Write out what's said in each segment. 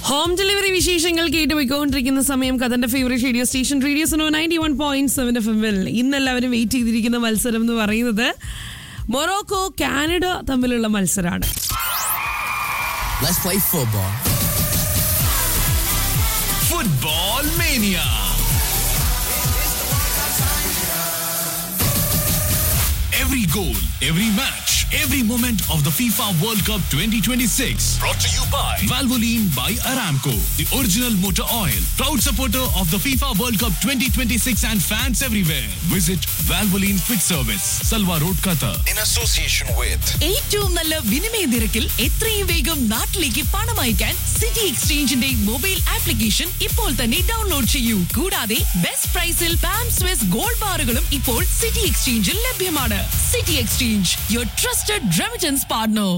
Home delivery വിശേഷങ്ങൾ കേട്ടുപോയിക്കൊണ്ടിരിക്കുന്ന സമയം കഥന്റെ favourite radio station radio Suno ninety one point seven F എമ്മിൽ ഇന്ന് എല്ലാവരും വെയിറ്റ് ചെയ്തിരിക്കുന്ന മത്സരം എന്ന് പറയുന്നത് മൊറോക്കോ കാനഡ തമ്മിലുള്ള മത്സരമാണ് Let's play football. Football Mania. Every goal, every match, every moment of the FIFA World Cup 2026. Brought to you by Valvoline by Aramco, the original motor oil. Proud supporter of the FIFA World Cup 2026 and fans everywhere. Visit Valvoline Quick Service, Salwa Road, Qatar. in association with ഏറ്റവും നല്ല വിനിമയ നിരക്കിൽ എത്രയും വേഗം നാട്ടിലേക്ക് പണം അയക്കാൻ city എക്സ്ചേഞ്ചിന്റെ mobile application ഇപ്പോൾ തന്നെ ഡൗൺലോഡ് ചെയ്യൂ കൂടാതെ ബെസ്റ്റ് പ്രൈസിൽ പാം സ്വിസ് ഗോൾഡ് ബാറുകളും ഇപ്പോൾ സിറ്റി എക്സ്ചേഞ്ചിൽ ലഭ്യമാണ് city exchange your trusted remittance partner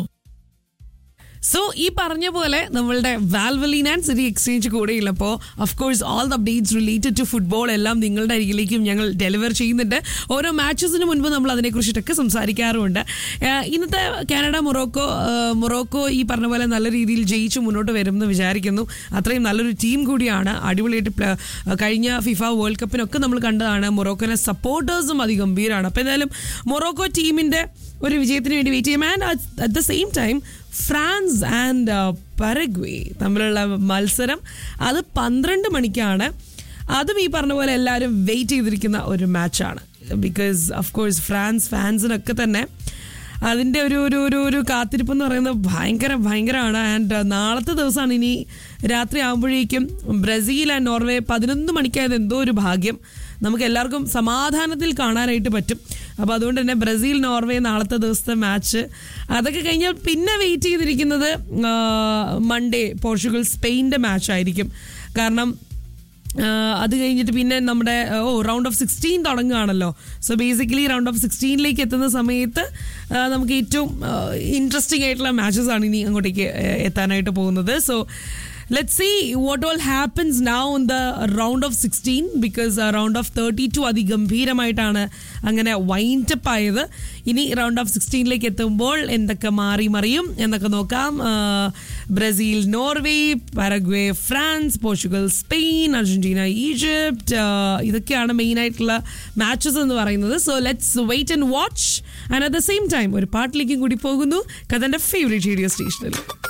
so ഈ പറഞ്ഞ പോലെ നമ്മളുടെ വാൽവലീൻ ആൻഡ് സിറ്റി എക്സ്ചേഞ്ച് കൂടെയുള്ളപ്പോൾ of course all the updates related to football എല്ലാം നിങ്ങളുടെ അരികിലേക്കും ഞങ്ങൾ ഡെലിവർ ചെയ്യുന്നുണ്ട് ഓരോ മാച്ചസിന് മുൻപ് നമ്മൾ അതിനെക്കുറിച്ചിട്ടൊക്കെ സംസാരിക്കാറുമുണ്ട് ഏഹ് ഇന്നത്തെ കാനഡ മൊറോക്കോ ഏഹ് മൊറോക്കോ ഈ പറഞ്ഞ പോലെ നല്ല രീതിയിൽ ജയിച്ച് മുന്നോട്ട് വരും എന്ന് വിചാരിക്കുന്നു അത്രയും നല്ലൊരു ടീം കൂടിയാണ് അടിപൊളിയായിട്ട് പ്ല- കഴിഞ്ഞ ഫിഫ വേൾഡ് കപ്പിനൊക്കെ നമ്മൾ കണ്ടതാണ് മൊറോക്കോനെ സപ്പോർട്ടേഴ്സും അതിഗംഭീരമാണ് അപ്പോൾ എന്തായാലും മൊറോക്കോ ടീമിൻ്റെ ഒരു വിജയത്തിന് വേണ്ടി വെയിറ്റ് ചെയ്യും and at the same time France and Paraguay തമ്മിലുള്ള മത്സരം അത് പന്ത്രണ്ട് മണിക്കാണ് അതും ഈ പറഞ്ഞ പോലെ എല്ലാവരും വെയിറ്റ് ചെയ്തിരിക്കുന്ന ഒരു മാച്ചാണ് ബിക്കോസ് ഓഫ് കോഴ്സ് ഫ്രാൻസ് ഫാൻസിനൊക്കെ തന്നെ അതിൻ്റെ ഒരു ഒരു ഒരു ഒരു കാത്തിരിപ്പ് എന്ന് പറയുന്നത് ഭയങ്കര ഭയങ്കരമാണ് ആൻഡ് നാളത്തെ ദിവസമാണ് ഇനി രാത്രി ആകുമ്പോഴേക്കും ബ്രസീൽ ആൻഡ് നോർവേ പതിനൊന്ന് മണിക്കായത് എന്തോ ഒരു ഭാഗ്യം നമുക്ക് എല്ലാവർക്കും സമാധാനത്തിൽ കാണാനായിട്ട് പറ്റും അപ്പോൾ അതുകൊണ്ട് തന്നെ ബ്രസീൽ നോർവേ നാളത്തെ ദിവസത്തെ മാച്ച് അതൊക്കെ കഴിഞ്ഞാൽ പിന്നെ വെയിറ്റ് ചെയ്തിരിക്കുന്നത് മൺഡേ പോർച്ചുഗൽ സ്പെയിൻ്റെ മാച്ച് ആയിരിക്കും കാരണം ആഹ് അത് കഴിഞ്ഞിട്ട് പിന്നെ നമ്മുടെ ഓ റൗണ്ട് ഓഫ് സിക്സ്റ്റീൻ തുടങ്ങുകയാണല്ലോ സോ ബേസിക്കലി റൗണ്ട് ഓഫ് സിക്സ്റ്റീനിലേക്ക് എത്തുന്ന സമയത്ത് ആഹ് നമുക്ക് ഏറ്റവും ഇൻട്രസ്റ്റിംഗ് ആയിട്ടുള്ള മാച്ചസ് ആണ് ഇനി അങ്ങോട്ടേക്ക് ഏഹ് എത്താനായിട്ട് പോകുന്നത് so let see what all happens now in the round of sixteen because round of thirty two അതിഗംഭീരമായിട്ടാണ് അങ്ങനെ വൈൻഡപ്പ് ആയത് ഇനി റൗണ്ട് ഓഫ് സിക്സ്റ്റീനിലേക്ക് എത്തുമ്പോൾ എന്തൊക്കെ മാറി മറിയും എന്നൊക്കെ നോക്കാം ah Brazil Norway Paraguay France Portugal Spain Argentina Egypt ah ഇതൊക്കെയാണ് മെയിൻ ആയിട്ടുള്ള മാച്ചസ് എന്ന് പറയുന്നത് so let's wait and watch and at the same time ഒരു പാട്ടിലേക്കും കൂടി പോകുന്നു കഥന്റെ ഫേവറേറ്റ് റേഡിയോ സ്റ്റേഷനിൽ